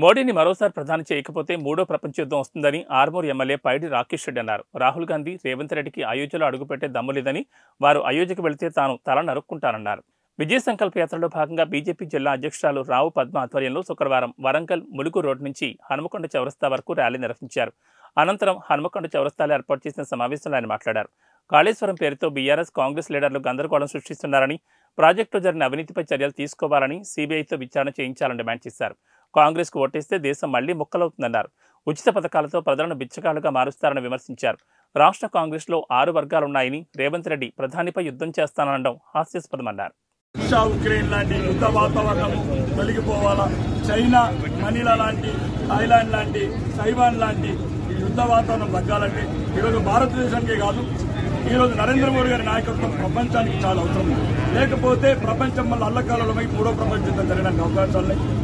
మోడీని మరోసారి ప్రధాని చేయకపోతే మూడో ప్రపంచ యుద్ధం వస్తుందని ఆర్మూర్ ఎమ్మెల్యే పైడి రాకేష్ రెడ్డి అన్నారు రాహుల్ గాంధీ రేవంత్ రెడ్డికి అయోధ్యలో అడుగుపెట్టే దమ్ము లేదని వారు అయోధ్యకు వెళితే తాను తల నరుక్కుంటానన్నారు విజయ సంకల్ప యాత్రలో భాగంగా బీజేపీ జిల్లా అధ్యక్షురాలు రావు పద్మ ఆధ్వర్యంలో శుక్రవారం వరంగల్ ములుగు రోడ్ నుంచి హనుమకొండ చౌరస్తా వరకు ర్యాలీ నిర్వహించారు అనంతరం హనుమకొండ చౌరస్తాలో ఏర్పాటు చేసిన సమావేశంలో ఆయన మాట్లాడారు కాళేశ్వరం పేరుతో బీఆర్ఎస్ కాంగ్రెస్ లీడర్లు గందరగోళం సృష్టిస్తున్నారని ప్రాజెక్టులో జరిగిన అవినీతిపై చర్యలు తీసుకోవాలని సీబీఐతో విచారణ చేయించాలని డిమాండ్ చేశారు కాంగ్రెస్కు ఓటేస్తే దేశం మళ్లీ ముక్కలవుతుందన్నారు ఉచిత పథకాలతో ప్రజలను బిచ్చగాళ్లుగా మారుస్తారని విమర్శించారు రాష్ట్ర కాంగ్రెస్లో ఆరు వర్గాలున్నాయని రేవంత్ రెడ్డి ప్రధానిపై యుద్ధం చేస్తాననడం హాస్యాస్పదమన్నారు రష్యా ఉక్రెయిన్ లాంటి యుద్ధ వాతావరణం తొలగిపోవాలా చైనా మనీలా లాంటి థాయిలాండ్ లాంటి తైవాన్ లాంటి ఈ యుద్ధ వాతావరణం తగ్గాలంటే ఈరోజు భారతదేశానికే కాదు ఈరోజు నరేంద్ర మోడీ గారి నాయకత్వం ప్రపంచానికి చాలా అవసరం ఉంది లేకపోతే ప్రపంచం వల్ల అల్లకాలమై మూడో ప్రపంచ యుద్ధం జరగడానికి అవకాశాలు ఉన్నాయి